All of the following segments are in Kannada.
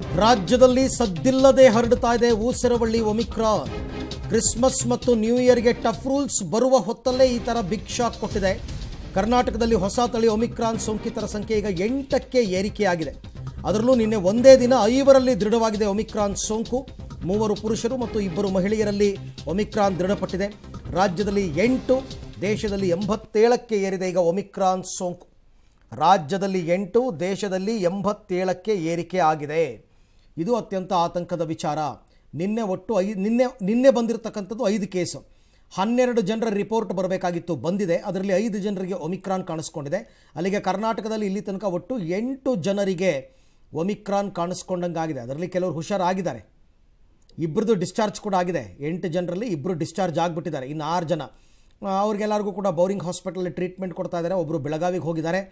ರಾಜ್ಯದಲ್ಲಿ ಸದ್ದಿಲ್ಲದೆ ಹರಡ್ತಾ ಇದೆ ಊಸರವಳ್ಳಿ ಒಮಿಕ್ರಾನ್ ಕ್ರಿಸ್ಮಸ್ ಮತ್ತು ನ್ಯೂ ಇಯರ್ಗೆ ಟಫ್ ರೂಲ್ಸ್ ಬರುವ ಹೊತ್ತಲ್ಲೇ ಈ ಥರ ಬಿಗ್ ಶಾಕ್ ಕೊಟ್ಟಿದೆ ಕರ್ನಾಟಕದಲ್ಲಿ ಹೊಸ ತಳಿ ಒಮಿಕ್ರಾನ್ ಸೋಂಕಿತರ ಸಂಖ್ಯೆ ಈಗ ಎಂಟಕ್ಕೆ ಏರಿಕೆಯಾಗಿದೆ ಅದರಲ್ಲೂ ನಿನ್ನೆ ಒಂದೇ ದಿನ ಐವರಲ್ಲಿ ದೃಢವಾಗಿದೆ ಒಮಿಕ್ರಾನ್ ಸೋಂಕು ಮೂವರು ಪುರುಷರು ಮತ್ತು ಇಬ್ಬರು ಮಹಿಳೆಯರಲ್ಲಿ ಒಮಿಕ್ರಾನ್ ದೃಢಪಟ್ಟಿದೆ ರಾಜ್ಯದಲ್ಲಿ ಎಂಟು ದೇಶದಲ್ಲಿ ಎಂಬತ್ತೇಳಕ್ಕೆ ಏರಿದೆ ಈಗ ಒಮಿಕ್ರಾನ್ ಸೋಂಕು ರಾಜ್ಯದಲ್ಲಿ ಎಂಟು ದೇಶದಲ್ಲಿ ಎಂಬತ್ತೇಳಕ್ಕೆ ಏರಿಕೆ ಆಗಿದೆ ಇದು ಅತ್ಯಂತ ಆತಂಕದ ವಿಚಾರ ನಿನ್ನೆ ಒಟ್ಟು ಐ ನಿನ್ನೆ ನಿನ್ನೆ ಬಂದಿರತಕ್ಕಂಥದ್ದು ಐದು ಕೇಸು ಹನ್ನೆರಡು ಜನರ ರಿಪೋರ್ಟ್ ಬರಬೇಕಾಗಿತ್ತು ಬಂದಿದೆ ಅದರಲ್ಲಿ ಐದು ಜನರಿಗೆ ಒಮಿಕ್ರಾನ್ ಕಾಣಿಸ್ಕೊಂಡಿದೆ ಅಲ್ಲಿಗೆ ಕರ್ನಾಟಕದಲ್ಲಿ ಇಲ್ಲಿ ತನಕ ಒಟ್ಟು ಎಂಟು ಜನರಿಗೆ ಒಮಿಕ್ರಾನ್ ಕಾಣಿಸ್ಕೊಂಡಂಗಾಗಿದೆ ಅದರಲ್ಲಿ ಕೆಲವರು ಹುಷಾರಾಗಿದ್ದಾರೆ ಇಬ್ಬರದು ಡಿಸ್ಚಾರ್ಜ್ ಕೂಡ ಆಗಿದೆ ಎಂಟು ಜನರಲ್ಲಿ ಇಬ್ಬರು ಡಿಸ್ಚಾರ್ಜ್ ಆಗಿಬಿಟ್ಟಿದ್ದಾರೆ ಇನ್ನು ಆರು ಜನ ಆ, ಅವ್ರಿಗೆಲ್ಲರಿಗೂ ಕೂಡ ಬೌರಿಂಗ್ ಹಾಸ್ಪಿಟಲಲ್ಲಿ ಟ್ರೀಟ್ಮೆಂಟ್ ಕೊಡ್ತಾ ಇದ್ದಾರೆ ಒಬ್ಬರು ಬೆಳಗಾವಿಗೆ ಹೋಗಿದ್ದಾರೆ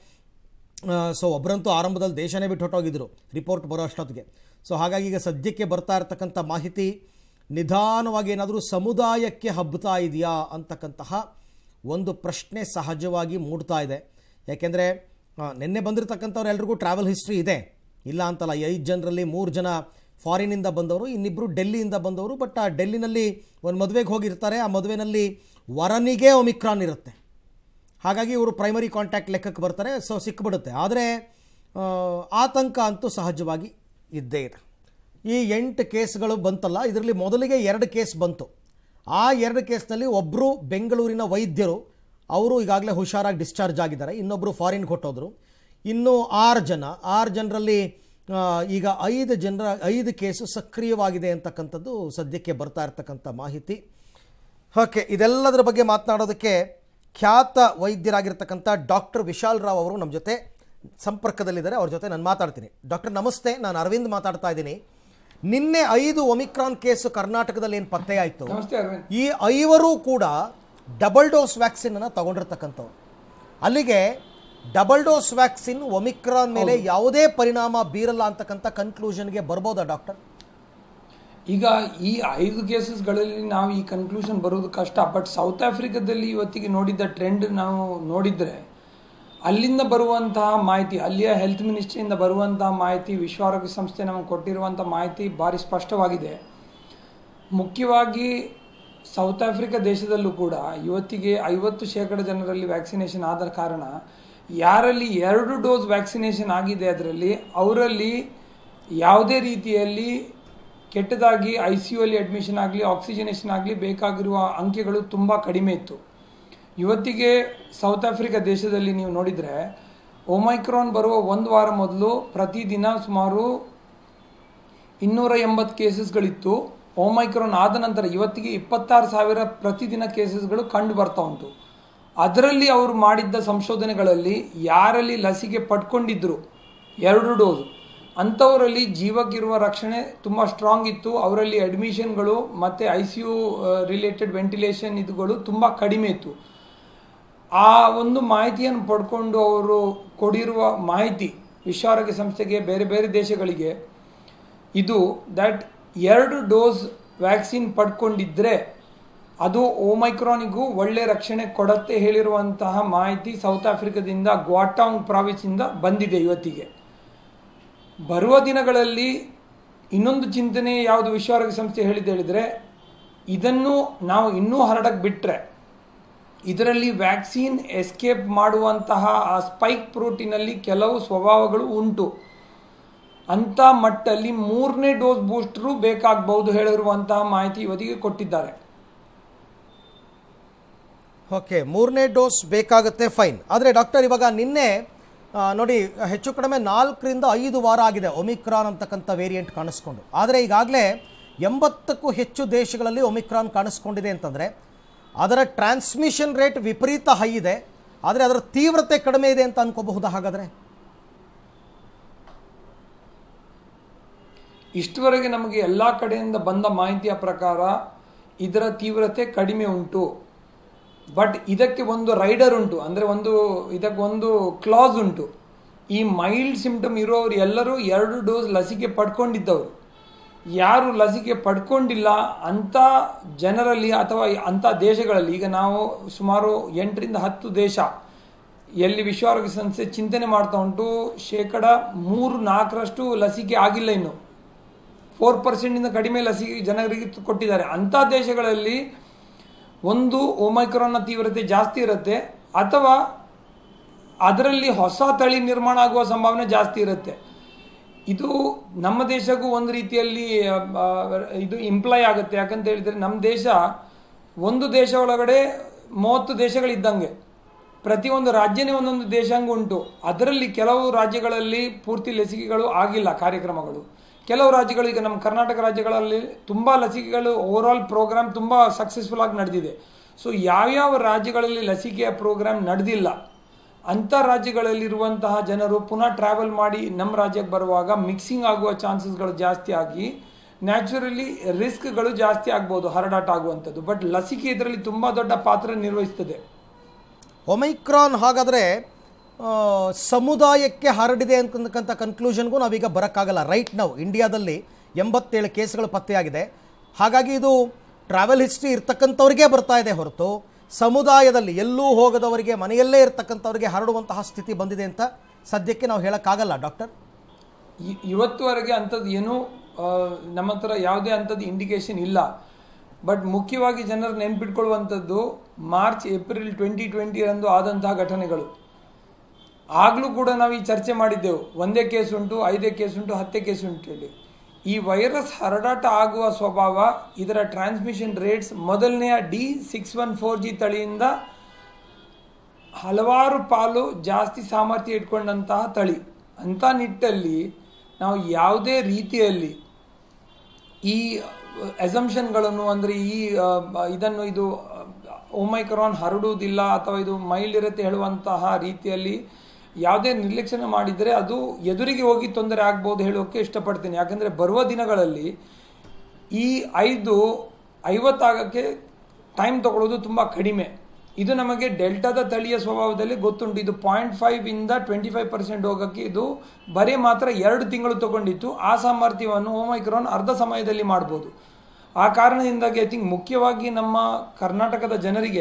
ಸೊ ಒಬ್ಬರಂತೂ ಆರಂಭದಲ್ಲಿ ದೇಶನೇ ಬಿಟ್ಟು ಹೊಟ್ಟೋಗಿದ್ರು ರಿಪೋರ್ಟ್ ಬರೋ ಅಷ್ಟೊತ್ತಿಗೆ ಸೊ ಹಾಗಾಗಿ ಈಗ ಸದ್ಯಕ್ಕೆ ಬರ್ತಾ ಇರತಕ್ಕಂಥ ಮಾಹಿತಿ ನಿಧಾನವಾಗಿ ಏನಾದರೂ ಸಮುದಾಯಕ್ಕೆ ಹಬ್ಬತಾ ಇದೆಯಾ ಅಂತಕ್ಕಂತಹ ಒಂದು ಪ್ರಶ್ನೆ ಸಹಜವಾಗಿ ಮೂಡ್ತಾ ಇದೆ ಯಾಕೆಂದರೆ ನಿನ್ನೆ ಬಂದಿರತಕ್ಕಂಥವ್ರು ಎಲ್ರಿಗೂ ಟ್ರಾವೆಲ್ ಹಿಸ್ಟ್ರಿ ಇದೆ ಇಲ್ಲ ಅಂತಲ್ಲ ಈ ಐದು ಜನರಲ್ಲಿ ಮೂರು ಜನ ಫಾರಿನಿಂದ ಬಂದವರು ಇನ್ನಿಬ್ಬರು ಡೆಲ್ಲಿಯಿಂದ ಬಂದವರು ಬಟ್ ಆ ಡೆಲ್ಲಿನಲ್ಲಿ ಒಂದು ಮದುವೆಗೆ ಹೋಗಿರ್ತಾರೆ ಆ ಮದುವೆನಲ್ಲಿ ವರನಿಗೆ ಒಮಿಕ್ರಾನ್ ಇರುತ್ತೆ ಹಾಗಾಗಿ ಇವರು ಪ್ರೈಮರಿ ಕಾಂಟ್ಯಾಕ್ಟ್ ಲೆಕ್ಕಕ್ಕೆ ಬರ್ತಾರೆ ಸೊ ಸಿಕ್ಬಿಡುತ್ತೆ ಆದರೆ ಆ, ಆತಂಕ ಅಂತೂ ಸಹಜವಾಗಿ ಇದ್ದೇ ಇದೆ ಈ ಎಂಟು ಕೇಸ್ಗಳು ಬಂತಲ್ಲ ಇದರಲ್ಲಿ ಮೊದಲಿಗೆ ಎರಡು ಕೇಸ್ ಬಂತು ಆ ಎರಡು ಕೇಸ್ನಲ್ಲಿ ಒಬ್ಬರು ಬೆಂಗಳೂರಿನ ವೈದ್ಯರು ಅವರು ಈಗಾಗಲೇ ಹುಷಾರಾಗಿ ಡಿಸ್ಚಾರ್ಜ್ ಆಗಿದ್ದಾರೆ ಇನ್ನೊಬ್ಬರು ಫಾರಿನ್ಗೆ ಹೊಟ್ಟೋದ್ರು ಇನ್ನು ಆರು ಜನ ಆರು ಜನರಲ್ಲಿ ಆ, ಈಗ ಐದು ಜನರ ಐದು ಕೇಸು ಸಕ್ರಿಯವಾಗಿದೆ ಅಂತಕ್ಕಂಥದ್ದು ಸದ್ಯಕ್ಕೆ ಬರ್ತಾ ಇರ್ತಕ್ಕಂಥ ಮಾಹಿತಿ ಓಕೆ ಇದೆಲ್ಲದರ ಬಗ್ಗೆ ಮಾತನಾಡೋದಕ್ಕೆ ಖ್ಯಾತ ವೈದ್ಯರಾಗಿರ್ತಕ್ಕಂಥ ಡಾಕ್ಟರ್ ವಿಶಾಲ್ ರಾವ್ ಅವರು ನಮ್ಮ ಜೊತೆ ಸಂಪರ್ಕದಲ್ಲಿದ್ದಾರೆ ಅವ್ರ ಜೊತೆ ನಾನು ಮಾತಾಡ್ತೀನಿ ಡಾಕ್ಟರ್ ನಮಸ್ತೆ ನಾನು ಅರವಿಂದ್ ಮಾತಾಡ್ತಾ ಇದ್ದೀನಿ ನಿನ್ನೆ ಐದು ಒಮಿಕ್ರಾನ್ ಕೇಸು ಕರ್ನಾಟಕದಲ್ಲಿ ಏನು ಪತ್ತೆ ಆಯಿತು ನಮಸ್ತೆ ಅರವಿಂದ್ ಈ ಐವರು ಕೂಡ ಡಬಲ್ ಡೋಸ್ ವ್ಯಾಕ್ಸಿನನ್ನು ತಗೊಂಡಿರ್ತಕ್ಕಂಥವ್ರು ಅಲ್ಲಿಗೆ ಡಬಲ್ ಡೋಸ್ ವ್ಯಾಕ್ಸಿನ್ ಒಮಿಕ್ರಾನ್ ಮೇಲೆ ಯಾವುದೇ ಪರಿಣಾಮ ಬೀರಲ್ಲ ಅಂತಕ್ಕಂಥ ಕನ್ಕ್ಲೂಷನ್ಗೆ ಬರ್ಬೋದಾ ಡಾಕ್ಟರ್ ಈಗ ಈ ಐದು ಕೇಸಸ್ಗಳಲ್ಲಿ ನಾವು ಈ ಕನ್ಕ್ಲೂಷನ್ ಬರೋದು ಕಷ್ಟ ಬಟ್ ಸೌತ್ ಆಫ್ರಿಕಾದಲ್ಲಿ ಇವತ್ತಿಗೆ ನೋಡಿದ್ದ ಟ್ರೆಂಡ್ ನಾವು ನೋಡಿದ್ರೆ ಅಲ್ಲಿಂದ ಬರುವಂತಹ ಮಾಹಿತಿ ಅಲ್ಲಿಯ ಹೆಲ್ತ್ ಮಿನಿಸ್ಟ್ರಿಯಿಂದ ಬರುವಂತಹ ಮಾಹಿತಿ ವಿಶ್ವ ಆರೋಗ್ಯ ಸಂಸ್ಥೆ ನಮಗೆ ಕೊಟ್ಟಿರುವಂಥ ಮಾಹಿತಿ ಭಾರಿ ಸ್ಪಷ್ಟವಾಗಿದೆ ಮುಖ್ಯವಾಗಿ ಸೌತ್ ಆಫ್ರಿಕಾ ದೇಶದಲ್ಲೂ ಕೂಡ ಇವತ್ತಿಗೆ ಐವತ್ತು ಶೇಕಡ ಜನರಲ್ಲಿ ವ್ಯಾಕ್ಸಿನೇಷನ್ ಆದ ಕಾರಣ ಯಾರಲ್ಲಿ ಎರಡು ಡೋಸ್ ವ್ಯಾಕ್ಸಿನೇಷನ್ ಆಗಿದೆ ಅದರಲ್ಲಿ ಅವರಲ್ಲಿ ಯಾವುದೇ ರೀತಿಯಲ್ಲಿ ಕೆಟ್ಟದಾಗಿ ಐ ಸಿ ಯು ಅಲ್ಲಿ ಅಡ್ಮಿಷನ್ ಆಗಲಿ ಆಕ್ಸಿಜನೇಷನ್ ಆಗಲಿ ಬೇಕಾಗಿರುವ ಅಂಕೆಗಳು ತುಂಬ ಕಡಿಮೆ ಇತ್ತು ಇವತ್ತಿಗೆ ಸೌತ್ ಆಫ್ರಿಕಾ ದೇಶದಲ್ಲಿ ನೀವು ನೋಡಿದರೆ ಒಮೈಕ್ರಾನ್ ಬರುವ ಒಂದು ವಾರ ಮೊದಲು ಪ್ರತಿದಿನ ಸುಮಾರು ಇನ್ನೂರ ಎಂಬತ್ತು ಕೇಸಸ್ಗಳಿತ್ತು ಓಮೈಕ್ರಾನ್ ಆದ ನಂತರ ಇವತ್ತಿಗೆ ಇಪ್ಪತ್ತಾರು ಸಾವಿರ ಪ್ರತಿದಿನ ಕೇಸಸ್ಗಳು ಕಂಡು ಬರ್ತಾ ಉಂಟು ಅದರಲ್ಲಿ ಅವರು ಮಾಡಿದ್ದ ಸಂಶೋಧನೆಗಳಲ್ಲಿ ಯಾರಲ್ಲಿ ಲಸಿಕೆ ಪಡ್ಕೊಂಡಿದ್ರು ಎರಡು ಡೋಸ್ ಅಂಥವರಲ್ಲಿ ಜೀವಕ್ಕಿರುವ ರಕ್ಷಣೆ ತುಂಬ ಸ್ಟ್ರಾಂಗ್ ಇತ್ತು ಅವರಲ್ಲಿ ಅಡ್ಮಿಷನ್ಗಳು ಮತ್ತು I C U related ventilation ಇದುಗಳು ತುಂಬ ಕಡಿಮೆ ಇತ್ತು ಆ ಒಂದು ಮಾಹಿತಿಯನ್ನು ಪಡ್ಕೊಂಡು ಅವರು ಕೊಡಿರುವ ಮಾಹಿತಿ ವಿಶ್ವ ಆರೋಗ್ಯ ಸಂಸ್ಥೆಗೆ ಬೇರೆ ಬೇರೆ ದೇಶಗಳಿಗೆ ಇದು ದಟ್ ಎರಡು ಡೋಸ್ ವ್ಯಾಕ್ಸಿನ್ ಪಡ್ಕೊಂಡಿದ್ರೆ ಅದು ಓಮೈಕ್ರಾನಿಗೂ ಒಳ್ಳೆ ರಕ್ಷಣೆ ಕೊಡತ್ತೆ ಹೇಳಿರುವಂತಹ ಮಾಹಿತಿ ಸೌತ್ ಆಫ್ರಿಕಾದಿಂದ ಗ್ವಾಟಾಂಗ್ ಪ್ರಾವಿನ್ಸಿಂದ ಬಂದಿದೆ ಇವತ್ತಿಗೆ ಬರುವ ದಿನಗಳಲ್ಲಿ ಇನ್ನೊಂದು ಚಿಂತನೆ ಯಾವುದು ವಿಶ್ವ ಆರೋಗ್ಯ ಸಂಸ್ಥೆ ಹೇಳಿದೆ ಹೇಳಿದರೆ ಇದನ್ನು ನಾವು ಇನ್ನೂ ಹರಡಕ್ಕೆ ಬಿಟ್ಟರೆ ಇದರಲ್ಲಿ ವ್ಯಾಕ್ಸಿನ್ ಎಸ್ಕೇಪ್ ಮಾಡುವಂತಹ ಆ ಸ್ಪೈಕ್ ಪ್ರೋಟೀನಲ್ಲಿ ಕೆಲವು ಸ್ವಭಾವಗಳು ಉಂಟು ಅಂತ ಮಟ್ಟಲ್ಲಿ ಮೂರನೇ ಡೋಸ್ ಬೂಸ್ಟರು ಬೇಕಾಗಬಹುದು ಹೇಳಿರುವಂತಹ ಮಾಹಿತಿ ಇವತ್ತಿಗೆ ಕೊಟ್ಟಿದ್ದಾರೆ ಓಕೆ ಮೂರನೇ ಡೋಸ್ ಬೇಕಾಗುತ್ತೆ ಫೈನ್ ಆದರೆ ಡಾಕ್ಟರ್ ಇವಾಗ ನಿನ್ನೆ ಆ, ನೋಡಿ ಹೆಚ್ಚು ಕಡಿಮೆ ನಾಲ್ಕರಿಂದ ಐದು ವಾರ ಆಗಿದೆ ಒಮಿಕ್ರಾನ್ ಅಂತಕ್ಕಂಥ ವೇರಿಯಂಟ್ ಕಾಣಿಸ್ಕೊಂಡು ಆದರೆ ಈಗಾಗಲೇ ಎಂಬತ್ತಕ್ಕೂ ಹೆಚ್ಚು ದೇಶಗಳಲ್ಲಿ ಒಮಿಕ್ರಾನ್ ಕಾಣಿಸ್ಕೊಂಡಿದೆ ಅಂತಂದರೆ ಅದರ ಟ್ರಾನ್ಸ್ಮಿಷನ್ ರೇಟ್ ವಿಪರೀತ ಹೈ ಇದೆ ಆದರೆ ಅದರ ತೀವ್ರತೆ ಕಡಿಮೆ ಇದೆ ಅಂತ ಅನ್ಕೋಬಹುದಾ ಹಾಗಾದರೆ ಇಷ್ಟವರೆಗೆ ನಮಗೆ ಎಲ್ಲ ಕಡೆಯಿಂದ ಬಂದ ಮಾಹಿತಿಯ ಪ್ರಕಾರ ಇದರ ತೀವ್ರತೆ ಕಡಿಮೆ ಉಂಟು ಬಟ್ ಇದಕ್ಕೆ ಒಂದು ರೈಡರ್ ಉಂಟು ಅಂದರೆ ಒಂದು ಇದಕ್ಕೆ ಒಂದು ಕ್ಲಾಸ್ ಉಂಟು ಈ ಮೈಲ್ಡ್ ಸಿಂಪ್ಟಮ್ ಇರೋರು ಎಲ್ಲರೂ ಎರಡು ಡೋಸ್ ಲಸಿಕೆ ಪಡ್ಕೊಂಡಿದ್ದವರು ಯಾರು ಲಸಿಕೆ ಪಡ್ಕೊಂಡಿಲ್ಲ ಅಂಥ ಜನರಲ್ಲಿ ಅಥವಾ ಅಂಥ ದೇಶಗಳಲ್ಲಿ ಈಗ ನಾವು ಸುಮಾರು ಎಂಟರಿಂದ ಹತ್ತು ದೇಶ ಎಲ್ಲಿ ವಿಶ್ವ ಆರೋಗ್ಯ ಸಂಸ್ಥೆ ಚಿಂತನೆ ಮಾಡ್ತಾ ಉಂಟು ಶೇಕಡ ಮೂರು ನಾಲ್ಕರಷ್ಟು ಲಸಿಕೆ ಆಗಿಲ್ಲ ಇನ್ನು ಫೋರ್ ಪರ್ಸೆಂಟಿಂದ ಕಡಿಮೆ ಲಸಿಕೆ ಜನರಿಗೆ ಕೊಟ್ಟಿದ್ದಾರೆ ಅಂಥ ದೇಶಗಳಲ್ಲಿ ಒಂದು ಒಮೈಕ್ರಾನ್ನ ತೀವ್ರತೆ ಜಾಸ್ತಿ ಇರುತ್ತೆ ಅಥವಾ ಅದರಲ್ಲಿ ಹೊಸ ತಳಿ ನಿರ್ಮಾಣ ಆಗುವ ಸಂಭಾವನೆ ಜಾಸ್ತಿ ಇರುತ್ತೆ ಇದು ನಮ್ಮ ದೇಶಕ್ಕೂ ಒಂದು ರೀತಿಯಲ್ಲಿ ಆ, ಆ, ಇದು ಇಂಪ್ಲೈ ಆಗುತ್ತೆ ಯಾಕಂತ ಹೇಳಿದ್ರೆ ನಮ್ಮ ದೇಶ ಒಂದು ದೇಶ ಒಳಗಡೆ ಮೂವತ್ತು ದೇಶಗಳಿದ್ದಂಗೆ ಪ್ರತಿಯೊಂದು ರಾಜ್ಯನೇ ಒಂದೊಂದು ದೇಶಾಂಗ ಉಂಟು ಅದರಲ್ಲಿ ಕೆಲವು ರಾಜ್ಯಗಳಲ್ಲಿ ಪೂರ್ತಿ ಲಸಿಕೆಗಳು ಆಗಿಲ್ಲ ಕಾರ್ಯಕ್ರಮಗಳು ಕೆಲವು ರಾಜ್ಯಗಳು ಈಗ ನಮ್ಮ ಕರ್ನಾಟಕ ರಾಜ್ಯಗಳಲ್ಲಿ ತುಂಬ ಲಸಿಕೆಗಳು ಓವರಾಲ್ ಪ್ರೋಗ್ರಾಮ್ ತುಂಬ ಸಕ್ಸಸ್ಫುಲ್ ಆಗಿ ನಡೆದಿದೆ ಸೊ ಯಾವ್ಯಾವ ರಾಜ್ಯಗಳಲ್ಲಿ ಲಸಿಕೆಯ ಪ್ರೋಗ್ರಾಮ್ ನಡೆದಿಲ್ಲ ಅಂಥ ರಾಜ್ಯಗಳಲ್ಲಿರುವಂತಹ ಜನರು ಪುನಃ ಟ್ರಾವೆಲ್ ಮಾಡಿ ನಮ್ಮ ರಾಜ್ಯಕ್ಕೆ ಬರುವಾಗ ಮಿಕ್ಸಿಂಗ್ ಆಗುವ ಚಾನ್ಸಸ್ಗಳು ಜಾಸ್ತಿ ಆಗಿ ನ್ಯಾಚುರಲಿ ರಿಸ್ಕ್ಗಳು ಜಾಸ್ತಿ ಆಗ್ಬೋದು ಹರಡಾಟ ಆಗುವಂಥದ್ದು ಬಟ್ ಲಸಿಕೆ ಇದರಲ್ಲಿ ತುಂಬ ದೊಡ್ಡ ಪಾತ್ರ ನಿರ್ವಹಿಸ್ತದೆ ಒಮೈಕ್ರಾನ್ ಹಾಗಾದರೆ ಆ, ಸಮುದಾಯಕ್ಕೆ ಹರಡಿದೆ ಅಂತಕ್ಕಂಥ ಕನ್ಕ್ಲೂಷನ್ಗೂ ನಾವೀಗ ಬರೋಕ್ಕಾಗಲ್ಲ ರೈಟ್ ನಾವು ಇಂಡಿಯಾದಲ್ಲಿ ಎಂಬತ್ತೇಳು ಕೇಸ್ಗಳು ಪತ್ತೆಯಾಗಿದೆ ಹಾಗಾಗಿ ಇದು ಟ್ರಾವೆಲ್ ಹಿಸ್ಟ್ರಿ ಇರ್ತಕ್ಕಂಥವ್ರಿಗೆ ಬರ್ತಾ ಇದೆ ಹೊರತು ಸಮುದಾಯದಲ್ಲಿ ಎಲ್ಲೂ ಹೋಗದವರಿಗೆ ಮನೆಯಲ್ಲೇ ಇರ್ತಕ್ಕಂಥವ್ರಿಗೆ ಹರಡುವಂತಹ ಸ್ಥಿತಿ ಬಂದಿದೆ ಅಂತ ಸದ್ಯಕ್ಕೆ ನಾವು ಹೇಳೋಕ್ಕಾಗಲ್ಲ ಡಾಕ್ಟರ್ ಇ- ಇವತ್ತುವರೆಗೆ ಅಂಥದ್ದು ಏನೂ ಆ, ನಮ್ಮ ಹತ್ರ ಯಾವುದೇ ಅಂಥದ್ದು ಇಂಡಿಕೇಶನ್ ಇಲ್ಲ ಬಟ್ ಮುಖ್ಯವಾಗಿ ಜನರು ನೆನ್ಪಿಟ್ಕೊಳ್ಳುವಂಥದ್ದು ಮಾರ್ಚ್ ಏಪ್ರಿಲ್ ಟ್ವೆಂಟಿ ಟ್ವೆಂಟಿರಂದು ಆದಂತಹ ಘಟನೆಗಳು ಆಗಲೂ ಕೂಡ ನಾವು ಈ ಚರ್ಚೆ ಮಾಡಿದ್ದೆವು ಒಂದೇ ಕೇಸ್ ಉಂಟು ಐದೇ ಕೇಸ್ ಉಂಟು ಹತ್ತೇ ಕೇಸ್ ಉಂಟು ಹೇಳಿ ಈ ವೈರಸ್ ಹರಡಾಟ ಆಗುವ ಸ್ವಭಾವ ಇದರ ಟ್ರಾನ್ಸ್ಮಿಷನ್ ರೇಟ್ಸ್ ಮೊದಲನೆಯ D six one four G ತಳಿಯಿಂದ ಹಲವಾರು ಪಾಲು ಜಾಸ್ತಿ ಸಾಮರ್ಥ್ಯ ಇಟ್ಕೊಂಡಂತಹ ತಳಿ ಅಂಥ ನಿಟ್ಟಲ್ಲಿ ನಾವು ಯಾವುದೇ ರೀತಿಯಲ್ಲಿ ಈ ಅಸಂಪ್ಷನ್ಗಳನ್ನು ಅಂದರೆ ಈ ಆ, ಇದನ್ನು ಇದು ಒಮೈಕ್ರಾನ್ ಹರಡುವುದಿಲ್ಲ ಅಥವಾ ಇದು ಮೈಲ್ಡ್ ಇರುತ್ತೆ ಹೇಳುವಂತಹ ರೀತಿಯಲ್ಲಿ ಯಾವುದೇ ನಿರ್ಲಕ್ಷ್ಯ ಮಾಡಿದರೆ ಅದು ಎದುರಿಗೆ ಹೋಗಿ ತೊಂದರೆ ಆಗ್ಬೋದು ಹೇಳೋಕೆ ಇಷ್ಟಪಡ್ತೀನಿ ಯಾಕಂದರೆ ಬರುವ ದಿನಗಳಲ್ಲಿ ಈ ಐದು ಐವತ್ತಾಗಕ್ಕೆ ಟೈಮ್ ತಗೊಳ್ಳೋದು ತುಂಬ ಕಡಿಮೆ ಇದು ನಮಗೆ ಡೆಲ್ಟಾದ ತಳಿಯ ಸ್ವಭಾವದಲ್ಲಿ ಗೊತ್ತುಂಟು ಇದು ಪಾಯಿಂಟ್ ಫೈವ್ ಇಂದ ಟ್ವೆಂಟಿ ಫೈವ್ ಪರ್ಸೆಂಟ್ ಹೋಗೋಕ್ಕೆ ಇದು ಬರೀ ಮಾತ್ರ ಎರಡು ತಿಂಗಳು ತಗೊಂಡಿತ್ತು ಆ ಸಾಮರ್ಥ್ಯವನ್ನು ಓಮೈಕ್ರಾನ್ ಅರ್ಧ ಸಮಯದಲ್ಲಿ ಮಾಡ್ಬೋದು ಆ ಕಾರಣದಿಂದಾಗಿ ಐ ಥಿಂಕ್ ಮುಖ್ಯವಾಗಿ ನಮ್ಮ ಕರ್ನಾಟಕದ ಜನರಿಗೆ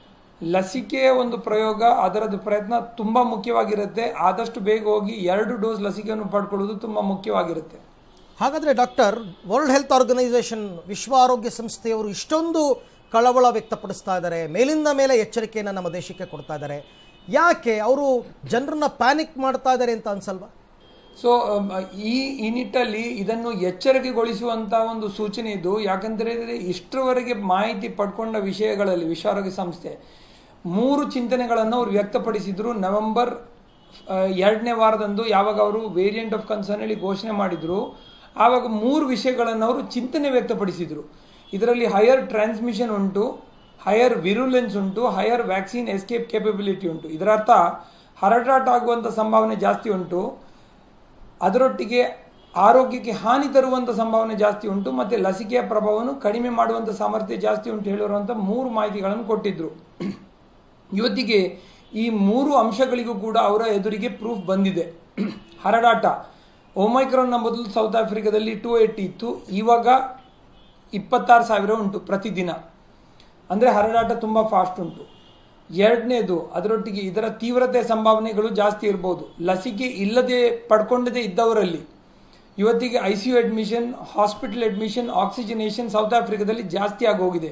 ಲಸಿಕೆಯ ಒಂದು ಪ್ರಯೋಗ ಅದರದ್ದು ಪ್ರಯತ್ನ ತುಂಬ ಮುಖ್ಯವಾಗಿರುತ್ತೆ ಆದಷ್ಟು ಬೇಗ ಹೋಗಿ ಎರಡು ಡೋಸ್ ಲಸಿಕೆಯನ್ನು ಪಡ್ಕೊಳ್ಳೋದು ತುಂಬ ಮುಖ್ಯವಾಗಿರುತ್ತೆ ಹಾಗಾದರೆ ಡಾಕ್ಟರ್ ವರ್ಲ್ಡ್ ಹೆಲ್ತ್ ಆರ್ಗನೈಸೇಷನ್ ವಿಶ್ವ ಆರೋಗ್ಯ ಸಂಸ್ಥೆಯವರು ಇಷ್ಟೊಂದು ಕಳವಳ ವ್ಯಕ್ತಪಡಿಸ್ತಾ ಇದ್ದಾರೆ ಮೇಲಿಂದ ಮೇಲೆ ಎಚ್ಚರಿಕೆಯನ್ನು ನಮ್ಮ ದೇಶಕ್ಕೆ ಕೊಡ್ತಾ ಇದ್ದಾರೆ ಯಾಕೆ ಅವರು ಜನರನ್ನ ಪ್ಯಾನಿಕ್ ಮಾಡ್ತಾ ಇದ್ದಾರೆ ಅಂತ ಅನ್ಸಲ್ವಾ ಸೊ ಈ ಈ ನಿಟ್ಟಲ್ಲಿ ಇದನ್ನು ಎಚ್ಚರಿಕೆಗೊಳಿಸುವಂತ ಒಂದು ಸೂಚನೆ ಇದು ಯಾಕಂದ್ರೆ ಇಷ್ಟರವರೆಗೆ ಮಾಹಿತಿ ಪಡ್ಕೊಂಡ ವಿಷಯಗಳಲ್ಲಿ ವಿಶ್ವ ಆರೋಗ್ಯ ಸಂಸ್ಥೆ ಮೂರು ಚಿಂತನೆಗಳನ್ನು ಅವರು ವ್ಯಕ್ತಪಡಿಸಿದ್ರು ನವೆಂಬರ್ ಆ, ಎರಡನೇ ವಾರದಂದು ಯಾವಾಗ ಅವರು ವೇರಿಯಂಟ್ ಆಫ್ ಕನ್ಸರ್ನ್ ಹೇಳಿ ಘೋಷಣೆ ಮಾಡಿದ್ರು ಆವಾಗ ಮೂರು ವಿಷಯಗಳನ್ನು ಅವರು ಚಿಂತನೆ ವ್ಯಕ್ತಪಡಿಸಿದ್ರು ಇದರಲ್ಲಿ ಹೈಯರ್ ಟ್ರಾನ್ಸ್ಮಿಷನ್ ಉಂಟು ಹೈಯರ್ ವಿರುಲೆನ್ಸ್ ಉಂಟು ಹೈಯರ್ ವ್ಯಾಕ್ಸಿನ್ ಎಸ್ಕೇಪ್ ಕೇಪಬಿಲಿಟಿ ಉಂಟು ಇದರ ಅರ್ಥ ಹರಟಾಟ ಆಗುವಂಥ ಸಂಭಾವನೆ ಜಾಸ್ತಿ ಉಂಟು ಅದರೊಟ್ಟಿಗೆ ಆರೋಗ್ಯಕ್ಕೆ ಹಾನಿ ತರುವಂಥ ಸಂಭಾವನೆ ಜಾಸ್ತಿ ಉಂಟು ಮತ್ತು ಲಸಿಕೆಯ ಪ್ರಭಾವವನ್ನು ಕಡಿಮೆ ಮಾಡುವಂಥ ಸಾಮರ್ಥ್ಯ ಜಾಸ್ತಿ ಉಂಟು ಹೇಳಿರುವಂಥ ಮೂರು ಮಾಹಿತಿಗಳನ್ನು ಕೊಟ್ಟಿದ್ರು ಇವತ್ತಿಗೆ ಈ ಮೂರು ಅಂಶಗಳಿಗೂ ಕೂಡ ಅವರ ಎದುರಿಗೆ ಪ್ರೂಫ್ ಬಂದಿದೆ ಹರಡಾಟ ಒಮೈಕ್ರಾನ್ನ ಮೊದಲು ಸೌತ್ ಆಫ್ರಿಕಾದಲ್ಲಿ ಟೂ ಏಯ್ಟಿ ಇತ್ತು ಇವಾಗ ಇಪ್ಪತ್ತಾರು ಸಾವಿರ ಉಂಟು ಪ್ರತಿದಿನ ಅಂದರೆ ಹರಡಾಟ ತುಂಬ ಫಾಸ್ಟ್ ಉಂಟು ಎರಡನೇದು ಅದರೊಟ್ಟಿಗೆ ಇದರ ತೀವ್ರತೆ ಸಂಭಾವನೆಗಳು ಜಾಸ್ತಿ ಇರ್ಬೋದು ಲಸಿಕೆ ಇಲ್ಲದೆ ಪಡ್ಕೊಂಡದೇ ಇದ್ದವರಲ್ಲಿ ಇವತ್ತಿಗೆ I C U admission hospital admission oxygenation South ಆಫ್ರಿಕಾದಲ್ಲಿ ಜಾಸ್ತಿ ಆಗೋಗಿದೆ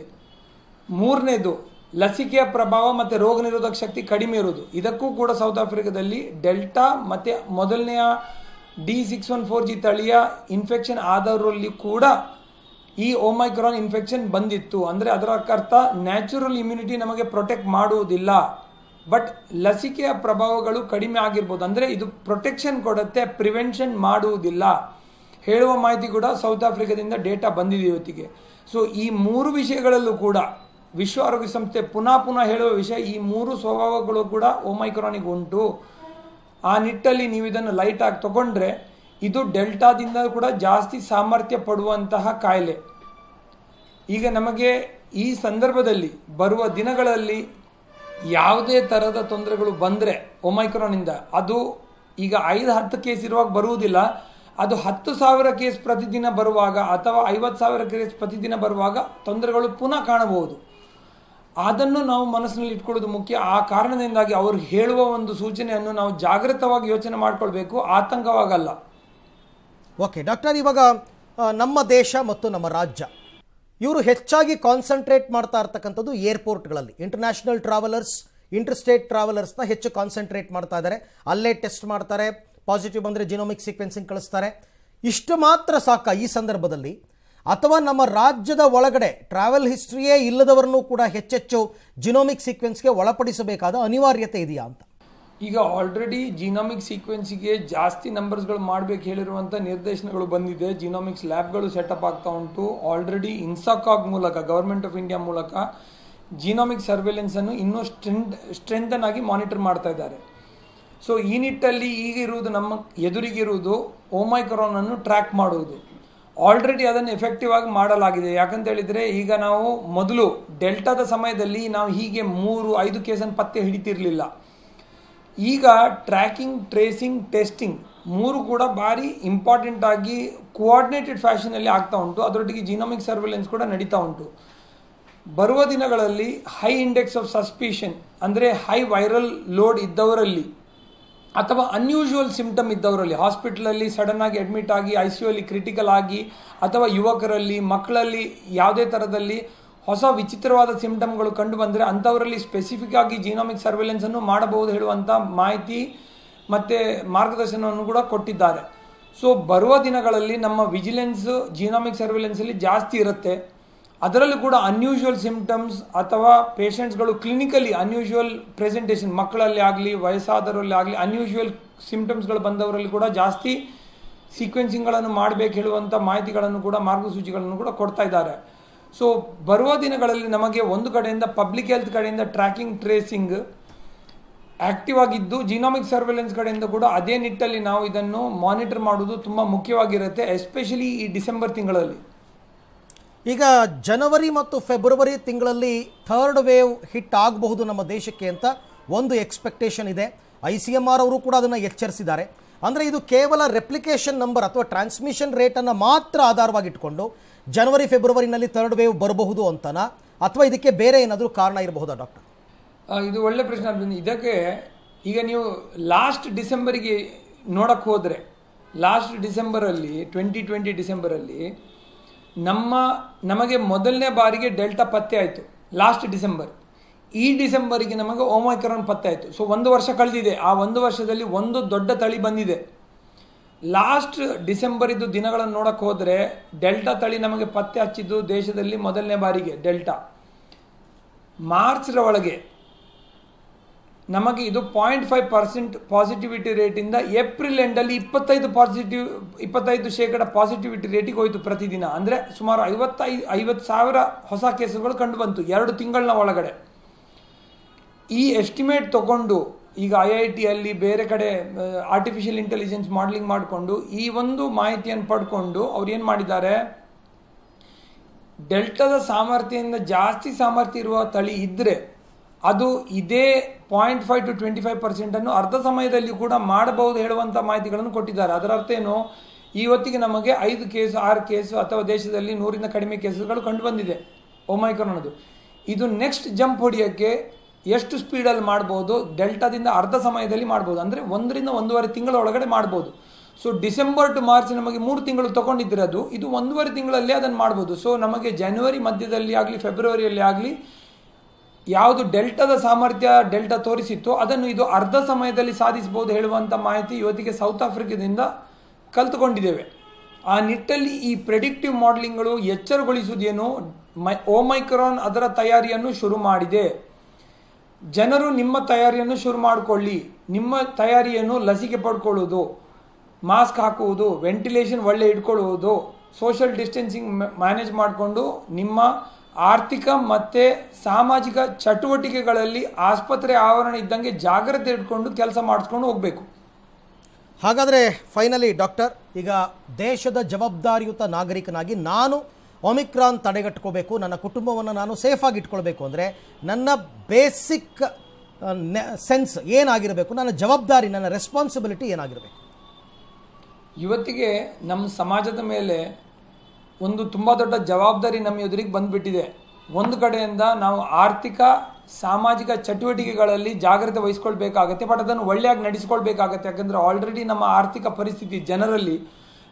ಮೂರನೇದು ಲಸಿಕೆಯ ಪ್ರಭಾವ ಮತ್ತು ರೋಗ ನಿರೋಧಕ ಶಕ್ತಿ ಕಡಿಮೆ ಇರೋದು ಇದಕ್ಕೂ ಕೂಡ ಸೌತ್ ಆಫ್ರಿಕಾದಲ್ಲಿ ಡೆಲ್ಟಾ ಮತ್ತು ಮೊದಲನೆಯ D six one four G ತಳಿಯ ಇನ್ಫೆಕ್ಷನ್ ಆದವರಲ್ಲಿ ಕೂಡ ಈ ಓಮೈಕ್ರಾನ್ ಇನ್ಫೆಕ್ಷನ್ ಬಂದಿತ್ತು ಅಂದರೆ ಅದರ ಅರ್ಥ ನ್ಯಾಚುರಲ್ ಇಮ್ಯುನಿಟಿ ನಮಗೆ ಪ್ರೊಟೆಕ್ಟ್ ಮಾಡುವುದಿಲ್ಲ ಬಟ್ ಲಸಿಕೆಯ ಪ್ರಭಾವಗಳು ಕಡಿಮೆ ಆಗಿರ್ಬೋದು ಅಂದರೆ ಇದು ಪ್ರೊಟೆಕ್ಷನ್ ಕೊಡುತ್ತೆ ಪ್ರಿವೆನ್ಷನ್ ಮಾಡುವುದಿಲ್ಲ ಹೇಳುವ ಮಾಹಿತಿ ಕೂಡ ಸೌತ್ ಆಫ್ರಿಕಾದಿಂದ ಡೇಟಾ ಬಂದಿದೆ ಇವತ್ತಿಗೆ ಸೊ ಈ ಮೂರು ವಿಷಯಗಳಲ್ಲೂ ಕೂಡ ವಿಶ್ವ ಆರೋಗ್ಯ ಸಂಸ್ಥೆ ಪುನಃ ಪುನಃ ಹೇಳುವ ವಿಷಯ ಈ ಮೂರು ಸ್ವಭಾವಗಳು ಕೂಡ ಓಮೈಕ್ರಾನಿಗೆ ಉಂಟು ಆ ನಿಟ್ಟಲ್ಲಿ ನೀವು ಇದನ್ನು ಲೈಟ್ ಆಗಿ ತಗೊಂಡ್ರೆ ಇದು ಡೆಲ್ಟಾದಿಂದ ಕೂಡ ಜಾಸ್ತಿ ಸಾಮರ್ಥ್ಯ ಪಡುವಂತಹ ಕಾಯಿಲೆ ಈಗ ನಮಗೆ ಈ ಸಂದರ್ಭದಲ್ಲಿ ಬರುವ ದಿನಗಳಲ್ಲಿ ಯಾವುದೇ ಥರದ ತೊಂದರೆಗಳು ಬಂದರೆ ಒಮೈಕ್ರಾನಿಂದ ಅದು ಈಗ ಐದು ಹತ್ತು ಕೇಸ್ ಇರುವಾಗ ಬರುವುದಿಲ್ಲ ಅದು ಹತ್ತು ಸಾವಿರ ಕೇಸ್ ಪ್ರತಿದಿನ ಬರುವಾಗ ಅಥವಾ ಐವತ್ತು ಸಾವಿರ ಕೇಸ್ ಪ್ರತಿದಿನ ಬರುವಾಗ ತೊಂದರೆಗಳು ಪುನಃ ಕಾಣಬಹುದು ಅದನ್ನು ನಾವು ಮನಸ್ಸಿನಲ್ಲಿ ಇಟ್ಕೊಳ್ಳೋದು ಮುಖ್ಯ ಆ ಕಾರಣದಿಂದಾಗಿ ಅವರು ಹೇಳುವ ಒಂದು ಸೂಚನೆಯನ್ನು ನಾವು ಜಾಗೃತವಾಗಿ ಯೋಚನೆ ಮಾಡ್ಕೊಳ್ಬೇಕು ಆತಂಕವಾಗಲ್ಲ ಓಕೆ ಡಾಕ್ಟರ್ ಇವಾಗ ಆ, ನಮ್ಮ ದೇಶ ಮತ್ತು ನಮ್ಮ ರಾಜ್ಯ ಇವರು ಹೆಚ್ಚಾಗಿ ಕಾನ್ಸಂಟ್ರೇಟ್ ಮಾಡ್ತಾ ಇರ್ತಕ್ಕಂಥದ್ದು ಏರ್ಪೋರ್ಟ್ಗಳಲ್ಲಿ ಇಂಟರ್ನ್ಯಾಷನಲ್ ಟ್ರಾವೆಲರ್ಸ್ ಇಂಟರ್ಸ್ಟೇಟ್ ಟ್ರಾವೆಲರ್ಸ್ನ ಹೆಚ್ಚು ಕಾನ್ಸಂಟ್ರೇಟ್ ಮಾಡ್ತಾ ಇದ್ದಾರೆ ಅಲ್ಲೇ ಟೆಸ್ಟ್ ಮಾಡ್ತಾರೆ ಪಾಸಿಟಿವ್ ಬಂದರೆ ಜಿನೋಮಿಕ್ ಸೀಕ್ವೆನ್ಸಿಂಗ್ ಕಳಿಸ್ತಾರೆ ಇಷ್ಟು ಮಾತ್ರ ಸಾಕ ಈ ಸಂದರ್ಭದಲ್ಲಿ ಅಥವಾ ನಮ್ಮ ರಾಜ್ಯದ ಒಳಗಡೆ ಟ್ರಾವೆಲ್ ಹಿಸ್ಟ್ರಿಯೇ ಇಲ್ಲದವರನ್ನು ಕೂಡ ಹೆಚ್ಚೆಚ್ಚು ಜಿನೋಮಿಕ್ ಸೀಕ್ವೆನ್ಸ್ಗೆ ಒಳಪಡಿಸಬೇಕಾದ ಅನಿವಾರ್ಯತೆ ಇದೆಯಾ ಅಂತ ಈಗ ಆಲ್ರೆಡಿ ಜಿನೋಮಿಕ್ ಸೀಕ್ವೆನ್ಸಿಗೆ ಜಾಸ್ತಿ ನಂಬರ್ಸ್ಗಳು ಮಾಡ್ಬೇಕು ಹೇಳಿರುವಂಥ ನಿರ್ದೇಶನಗಳು ಬಂದಿದೆ ಜಿನೋಮಿಕ್ಸ್ ಲ್ಯಾಬ್ಗಳು ಸೆಟಪ್ ಆಗ್ತಾ ಉಂಟು ಆಲ್ರೆಡಿ ಇನ್ಸಾಕಾಗ್ ಮೂಲಕ ಗವರ್ಮೆಂಟ್ ಆಫ್ ಇಂಡಿಯಾ ಮೂಲಕ ಜಿನೋಮಿಕ್ ಸರ್ವೆಲೆನ್ಸ್ ಅನ್ನು ಇನ್ನೂ ಸ್ಟ್ರೆಂತ್ ಸ್ಟ್ರೆಂಥನ್ ಆಗಿ ಮಾನಿಟರ್ ಮಾಡ್ತಾ ಇದ್ದಾರೆ ಸೊ ಈ ನಿಟ್ಟಲ್ಲಿ ಈಗ ಇರುವುದು ನಮ್ಮ ಎದುರಿಗಿರುವುದು ಓಮೈಕ್ರಾನ್ ಅನ್ನು ಟ್ರ್ಯಾಕ್ ಮಾಡುವುದು ಆಲ್ರೆಡಿ ಅದನ್ನು ಎಫೆಕ್ಟಿವ್ ಆಗಿ ಮಾಡಲಾಗಿದೆ ಯಾಕಂತ ಹೇಳಿದ್ರೆ ಈಗ ನಾವು ಮೊದಲು ಡೆಲ್ಟಾದ ಸಮಯದಲ್ಲಿ ನಾವು ಹೀಗೆ ಮೂರು ಐದು ಕೇಸನ್ನು ಪತ್ತೆ ಹಿಡಿತಿರ್ಲಿಲ್ಲ ಈಗ ಟ್ರ್ಯಾಕಿಂಗ್ ಟ್ರೇಸಿಂಗ್ ಟೆಸ್ಟಿಂಗ್ ಮೂರು ಕೂಡ ಭಾರಿ ಇಂಪಾರ್ಟೆಂಟ್ ಆಗಿ ಕೋಆರ್ಡಿನೇಟೆಡ್ ಫ್ಯಾಷನಲ್ಲಿ ಆಗ್ತಾ ಉಂಟು ಅದರೊಟ್ಟಿಗೆ ಜಿನೋಮಿಕ್ ಸರ್ವೆಲೆನ್ಸ್ ಕೂಡ ನಡೀತಾ ಉಂಟು ಬರುವ ದಿನಗಳಲ್ಲಿ ಹೈ ಇಂಡೆಕ್ಸ್ ಆಫ್ ಸಸ್ಪಿಷನ್ ಅಂದರೆ ಹೈ ವೈರಲ್ ಲೋಡ್ ಇದ್ದವರಲ್ಲಿ ಅಥವಾ ಅನ್ಯೂಶುವಲ್ ಸಿಂಪ್ಟಮ್ ಇದ್ದವರಲ್ಲಿ ಹಾಸ್ಪಿಟಲಲ್ಲಿ ಸಡನ್ ಆಗಿ ಅಡ್ಮಿಟ್ ಆಗಿ ಐ ಸಿ ಯು ಅಲ್ಲಿ ಕ್ರಿಟಿಕಲ್ ಆಗಿ ಅಥವಾ ಯುವಕರಲ್ಲಿ ಮಕ್ಕಳಲ್ಲಿ ಯಾವುದೇ ಥರದಲ್ಲಿ ಹೊಸ ವಿಚಿತ್ರವಾದ ಸಿಂಪ್ಟಮ್ಗಳು ಕಂಡು ಬಂದರೆ ಅಂಥವರಲ್ಲಿ ಸ್ಪೆಸಿಫಿಕ್ ಆಗಿ ಜೀನೋಮಿಕ್ ಸರ್ವೆಲೆನ್ಸ್ ಅನ್ನು ಮಾಡಬಹುದು ಹೇಳುವಂಥ ಮಾಹಿತಿ ಮತ್ತು ಮಾರ್ಗದರ್ಶನವನ್ನು ಕೂಡ ಕೊಟ್ಟಿದ್ದಾರೆ ಸೊ ಬರುವ ದಿನಗಳಲ್ಲಿ ನಮ್ಮ ವಿಜಿಲೆನ್ಸ್ ಜೀನೋಮಿಕ್ ಸರ್ವೆಲೆನ್ಸಲ್ಲಿ ಜಾಸ್ತಿ ಇರುತ್ತೆ ಅದರಲ್ಲೂ ಕೂಡ ಅನ್ಯೂಶುವಲ್ ಸಿಂಪ್ಟಮ್ಸ್ ಅಥವಾ ಪೇಷಂಟ್ಸ್ಗಳು ಕ್ಲಿನಿಕಲಿ ಅನ್ಯೂಶುವಲ್ ಪ್ರೆಸೆಂಟೇಷನ್ ಮಕ್ಕಳಲ್ಲಿ ಆಗಲಿ ವಯಸ್ಸಾದವರಲ್ಲಿ ಆಗಲಿ ಅನ್ಯೂಶುವಲ್ ಸಿಂಪ್ಟಮ್ಸ್ಗಳು ಬಂದವರಲ್ಲಿ ಕೂಡ ಜಾಸ್ತಿ ಸೀಕ್ವೆನ್ಸಿಂಗ್ಗಳನ್ನು ಮಾಡಬೇಕು ಹೇಳುವಂಥ ಮಾಹಿತಿಗಳನ್ನು ಕೂಡ ಮಾರ್ಗಸೂಚಿಗಳನ್ನು ಕೂಡ ಕೊಡ್ತಾ ಇದ್ದಾರೆ ಸೊ ಬರುವ ದಿನಗಳಲ್ಲಿ ನಮಗೆ ಒಂದು ಕಡೆಯಿಂದ ಪಬ್ಲಿಕ್ ಹೆಲ್ತ್ ಕಡೆಯಿಂದ ಟ್ರ್ಯಾಕಿಂಗ್ ಟ್ರೇಸಿಂಗ್ ಆಕ್ಟಿವ್ ಆಗಿದ್ದು ಜಿನೋಮಿಕ್ ಸರ್ವೆಲೆನ್ಸ್ ಕಡೆಯಿಂದ ಕೂಡ ಅದೇ ನಿಟ್ಟಲ್ಲಿ ನಾವು ಇದನ್ನು ಮಾನಿಟರ್ ಮಾಡುವುದು ತುಂಬ ಮುಖ್ಯವಾಗಿರುತ್ತೆ ಎಸ್ಪೆಷಲಿ ಈ ಡಿಸೆಂಬರ್ ತಿಂಗಳಲ್ಲಿ ಈಗ ಜನವರಿ ಮತ್ತು ಫೆಬ್ರವರಿ ತಿಂಗಳಲ್ಲಿ ಥರ್ಡ್ ವೇವ್ ಹಿಟ್ ಆಗಬಹುದು ನಮ್ಮ ದೇಶಕ್ಕೆ ಅಂತ ಒಂದು ಎಕ್ಸ್ಪೆಕ್ಟೇಷನ್ ಇದೆ ಐ ಸಿ ಎಮ್ ಆರ್ ಅವರು ಕೂಡ ಅದನ್ನು ಎಚ್ಚರಿಸಿದ್ದಾರೆ ಅಂದರೆ ಇದು ಕೇವಲ ರೆಪ್ಲಿಕೇಶನ್ ನಂಬರ್ ಅಥವಾ ಟ್ರಾನ್ಸ್ಮಿಷನ್ ರೇಟನ್ನು ಮಾತ್ರ ಆಧಾರವಾಗಿಟ್ಕೊಂಡು ಜನವರಿ ಫೆಬ್ರವರಿನಲ್ಲಿ ಥರ್ಡ್ ವೇವ್ ಬರಬಹುದು ಅಂತನಾ ಅಥವಾ ಇದಕ್ಕೆ ಬೇರೆ ಏನಾದರೂ ಕಾರಣ ಇರಬಹುದಾ ಡಾಕ್ಟರ್ ಆ, ಇದು ಒಳ್ಳೆ ಪ್ರಶ್ನೆ ಅರ್ಜುನ್ ಇದಕ್ಕೆ ಈಗ ನೀವು ಲಾಸ್ಟ್ ಡಿಸೆಂಬರಿಗೆ ನೋಡಕ್ಕೆ ಹೋದರೆ ಲಾಸ್ಟ್ ಡಿಸೆಂಬರಲ್ಲಿ ಟ್ವೆಂಟಿ ಟ್ವೆಂಟಿ ಡಿಸೆಂಬರಲ್ಲಿ ನಮ್ಮ ನಮಗೆ ಮೊದಲನೇ ಬಾರಿಗೆ ಡೆಲ್ಟಾ ಪತ್ತೆ ಆಯಿತು ಲಾಸ್ಟ್ ಡಿಸೆಂಬರ್ ಈ ಡಿಸೆಂಬರಿಗೆ ನಮಗೆ ಓಮೈಕ್ರಾನ್ ಪತ್ತೆ ಆಯಿತು ಸೊ ಒಂದು ವರ್ಷ ಕಳೆದಿದೆ ಆ ಒಂದು ವರ್ಷದಲ್ಲಿ ಒಂದು ದೊಡ್ಡ ತಳಿ ಬಂದಿದೆ ಲಾಸ್ಟ್ ಡಿಸೆಂಬರ್ ಇದ್ದು ದಿನಗಳನ್ನು ನೋಡಕ್ಕೆ ಹೋದರೆ ಡೆಲ್ಟಾ ತಳಿ ನಮಗೆ ಪತ್ತೆ ಹಚ್ಚಿದ್ದು ದೇಶದಲ್ಲಿ ಮೊದಲನೇ ಬಾರಿಗೆ ಡೆಲ್ಟಾ ಮಾರ್ಚ್ರ ಒಳಗೆ ನಮಗೆ ಇದು ಪಾಯಿಂಟ್ ಫೈವ್ ಪರ್ಸೆಂಟ್ ಪಾಸಿಟಿವಿಟಿ ರೇಟಿಂದ ಏಪ್ರಿಲ್ ಎಂಡಲ್ಲಿ ಇಪ್ಪತ್ತೈದು ಪಾಸಿಟಿವ್ ಇಪ್ಪತ್ತೈದು ಶೇಕಡ ಪಾಸಿಟಿವಿಟಿ ರೇಟಿಗೆ ಹೋಯಿತು ಪ್ರತಿದಿನ ಅಂದರೆ ಸುಮಾರು ಐವತ್ತೈದು ಐವತ್ತು ಸಾವಿರ ಹೊಸ ಕೇಸುಗಳು ಕಂಡು ಬಂತು ಎರಡು ತಿಂಗಳ ಒಳಗಡೆ ಈ ಎಸ್ಟಿಮೇಟ್ ತಗೊಂಡು ಈಗ ಐ ಐ ಟಿಯಲ್ಲಿ ಬೇರೆ ಕಡೆ ಆರ್ಟಿಫಿಷಿಯಲ್ ಇಂಟೆಲಿಜೆನ್ಸ್ ಮಾಡಲಿಂಗ್ ಮಾಡಿಕೊಂಡು ಈ ಒಂದು ಮಾಹಿತಿಯನ್ನು ಪಡ್ಕೊಂಡು ಅವ್ರು ಏನು ಮಾಡಿದ್ದಾರೆ ಡೆಲ್ಟಾದ ಸಾಮರ್ಥ್ಯದಿಂದ ಜಾಸ್ತಿ ಸಾಮರ್ಥ್ಯ ಇರುವ ತಳಿ ಇದ್ದರೆ ಅದು ಇದೇ point five to twenty five ಪರ್ಸೆಂಟನ್ನು ಅರ್ಧ ಸಮಯದಲ್ಲಿ ಕೂಡ ಮಾಡಬಹುದು ಹೇಳುವಂಥ ಮಾಹಿತಿಗಳನ್ನು ಕೊಟ್ಟಿದ್ದಾರೆ ಅದರ ಅರ್ಥ ಏನು ಇವತ್ತಿಗೆ ನಮಗೆ ಐದು ಕೇಸು ಆರು ಕೇಸು ಅಥವಾ ದೇಶದಲ್ಲಿ ನೂರಿನ ಕಡಿಮೆ ಕೇಸುಗಳು ಕಂಡು ಬಂದಿದೆ ಒಮೈಕ್ರಾನ್ ಅದು ಇದು ನೆಕ್ಸ್ಟ್ ಜಂಪ್ ಹೊಡಿಯೋಕ್ಕೆ ಎಷ್ಟು ಸ್ಪೀಡಲ್ಲಿ ಮಾಡ್ಬೋದು ಡೆಲ್ಟಾದಿಂದ ಅರ್ಧ ಸಮಯದಲ್ಲಿ ಮಾಡ್ಬೋದು ಅಂದರೆ ಒಂದರಿಂದ ಒಂದೂವರೆ ತಿಂಗಳ ಒಳಗಡೆ ಮಾಡ್ಬೋದು ಸೊ ಡಿಸೆಂಬರ್ ಟು ಮಾರ್ಚ್ ನಮಗೆ ಮೂರು ತಿಂಗಳು ತಗೊಂಡಿದ್ರೆ ಅದು ಇದು ಒಂದೂವರೆ ತಿಂಗಳಲ್ಲಿ ಅದನ್ನು ಮಾಡ್ಬೋದು ಸೊ ನಮಗೆ ಜನವರಿ ಮಧ್ಯದಲ್ಲಿ ಆಗಲಿ ಫೆಬ್ರವರಿಯಲ್ಲಿ ಆಗಲಿ ಯಾವುದು ಡೆಲ್ಟಾದ ಸಾಮರ್ಥ್ಯ ಡೆಲ್ಟಾ ತೋರಿಸಿತ್ತು ಅದನ್ನು ಇದು ಅರ್ಧ ಸಮಯದಲ್ಲಿ ಸಾಧಿಸಬಹುದು ಹೇಳುವಂಥ ಮಾಹಿತಿ ಇವತ್ತಿಗೆ ಸೌತ್ ಆಫ್ರಿಕಾದಿಂದ ಕಲ್ತುಕೊಂಡಿದ್ದೇವೆ ಆ ನಿಟ್ಟಲ್ಲಿ ಈ ಪ್ರೆಡಿಕ್ಟಿವ್ ಮಾಡೆಲಿಂಗ್ಗಳು ಎಚ್ಚರಗೊಳಿಸುವುದೇನು ಮೈ ಓಮೈಕ್ರಾನ್ ಅದರ ತಯಾರಿಯನ್ನು ಶುರು ಮಾಡಿದೆ ಜನರು ನಿಮ್ಮ ತಯಾರಿಯನ್ನು ಶುರು ಮಾಡಿಕೊಳ್ಳಿ ನಿಮ್ಮ ತಯಾರಿಯನ್ನು ಲಸಿಕೆ ಪಡ್ಕೊಳ್ಳುವುದು ಮಾಸ್ಕ್ ಹಾಕುವುದು ವೆಂಟಿಲೇಷನ್ ಒಳ್ಳೆ ಇಟ್ಕೊಳ್ಳುವುದು ಸೋಷಿಯಲ್ ಡಿಸ್ಟೆನ್ಸಿಂಗ್ ಮ್ಯಾನೇಜ್ ಮಾಡಿಕೊಂಡು ನಿಮ್ಮ ಆರ್ಥಿಕ ಮತ್ತು ಸಾಮಾಜಿಕ ಚಟುವಟಿಕೆಗಳಲ್ಲಿ ಆಸ್ಪತ್ರೆ ಆವರಣ ಇದ್ದಂಗೆ ಜಾಗ್ರತೆ ಇಟ್ಕೊಂಡು ಕೆಲಸ ಮಾಡಿಸ್ಕೊಂಡು ಹೋಗಬೇಕು ಹಾಗಾದರೆ ಫೈನಲಿ ಡಾಕ್ಟರ್ ಈಗ ದೇಶದ ಜವಾಬ್ದಾರಿಯುತ ನಾಗರಿಕನಾಗಿ ನಾನು ಒಮಿಕ್ರಾನ್ ತಡೆಗಟ್ಕೋಬೇಕು ನನ್ನ ಕುಟುಂಬವನ್ನು ನಾನು ಸೇಫಾಗಿ ಇಟ್ಕೊಳ್ಬೇಕು ಅಂದರೆ ನನ್ನ ಬೇಸಿಕ್ ಸೆನ್ಸ್ ಏನಾಗಿರಬೇಕು ನನ್ನ ಜವಾಬ್ದಾರಿ ನನ್ನ ರೆಸ್ಪಾನ್ಸಿಬಿಲಿಟಿ ಏನಾಗಿರಬೇಕು ಇವತ್ತಿಗೆ ನಮ್ಮ ಸಮಾಜದ ಮೇಲೆ ಒಂದು ತುಂಬ ದೊಡ್ಡ ಜವಾಬ್ದಾರಿ ನಮ್ಮ ಎದುರಿಗೆ ಬಂದ್ಬಿಟ್ಟಿದೆ ಒಂದು ಕಡೆಯಿಂದ ನಾವು ಆರ್ಥಿಕ ಸಾಮಾಜಿಕ ಚಟುವಟಿಕೆಗಳಲ್ಲಿ ಜಾಗ್ರತೆ ವಹಿಸ್ಕೊಳ್ಬೇಕಾಗತ್ತೆ ಬಟ್ ಅದನ್ನು ಒಳ್ಳೆಯಾಗಿ ನಡೆಸ್ಕೊಳ್ಬೇಕಾಗತ್ತೆ ಯಾಕಂದರೆ ಆಲ್ರೆಡಿ ನಮ್ಮ ಆರ್ಥಿಕ ಪರಿಸ್ಥಿತಿ ಜನರಲ್ಲಿ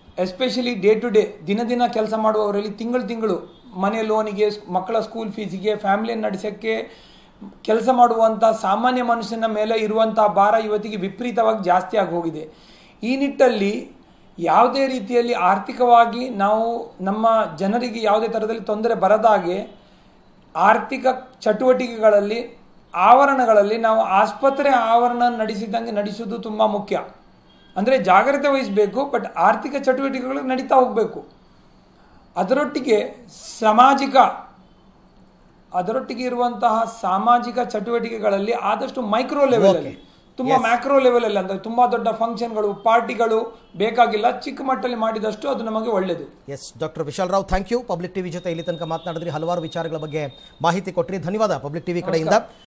ಎಸ್ಪೆಷಲಿ ಡೇ ಟು ಡೇ ದಿನ ದಿನ ಕೆಲಸ ಮಾಡುವವರಲ್ಲಿ ತಿಂಗಳು ತಿಂಗಳು ಮನೆ ಲೋನಿಗೆ ಮಕ್ಕಳ ಸ್ಕೂಲ್ ಫೀಸಿಗೆ ಫ್ಯಾಮಿಲಿಯನ್ನು ನಡೆಸೋಕ್ಕೆ ಕೆಲಸ ಮಾಡುವಂಥ ಸಾಮಾನ್ಯ ಮನುಷ್ಯನ ಮೇಲೆ ಇರುವಂಥ ಭಾರ ಇವತ್ತಿಗೆ ವಿಪರೀತವಾಗಿ ಜಾಸ್ತಿ ಆಗಿ ಹೋಗಿದೆ ಈ ನಿಟ್ಟಲ್ಲಿ ಯಾವುದೇ ರೀತಿಯಲ್ಲಿ ಆರ್ಥಿಕವಾಗಿ ನಾವು ನಮ್ಮ ಜನರಿಗೆ ಯಾವುದೇ ಥರದಲ್ಲಿ ತೊಂದರೆ ಬರದಾಗೆ ಆರ್ಥಿಕ ಚಟುವಟಿಕೆಗಳಲ್ಲಿ ಆವರಣಗಳಲ್ಲಿ ನಾವು ಆಸ್ಪತ್ರೆ ಆವರಣ ನಡೆಸಿದಂಗೆ ನಡೆಸುವುದು ತುಂಬ ಮುಖ್ಯ ಅಂದರೆ ಜಾಗ್ರತೆ ವಹಿಸಬೇಕು ಬಟ್ ಆರ್ಥಿಕ ಚಟುವಟಿಕೆಗಳು ನಡೀತಾ ಹೋಗಬೇಕು ಅದರೊಟ್ಟಿಗೆ ಸಾಮಾಜಿಕ ಅದರೊಟ್ಟಿಗೆ ಇರುವಂತಹ ಸಾಮಾಜಿಕ ಚಟುವಟಿಕೆಗಳಲ್ಲಿ ಆದಷ್ಟು ಮೈಕ್ರೋ ಲೆವೆಲಲ್ಲಿ ತುಂಬ ಮ್ಯಾಕ್ರೋ ಲೆವೆಲಲ್ಲಿ ಅಂದರೆ ತುಂಬ ದೊಡ್ಡ ಫಂಕ್ಷನ್ಗಳು ಪಾರ್ಟಿಗಳು ಬೇಕಾಗಿಲ್ಲ ಚಿಕ್ಕ ಮಟ್ಟದಲ್ಲಿ ಮಾಡಿದಷ್ಟು ಅದು ನಮಗೆ ಒಳ್ಳೆಯದು yes doctor Vishal Rao thank you public TV ಜೊತೆ ಇಲ್ಲಿ ತನಕ ಮಾತನಾಡಿದ್ರಿ ಹಲವಾರು ವಿಚಾರಗಳ ಬಗ್ಗೆ ಮಾಹಿತಿ ಕೊಟ್ರಿ ಧನ್ಯವಾದ ಪಬ್ಲಿಕ್ ಟಿವಿ ಕಡೆಯಿಂದ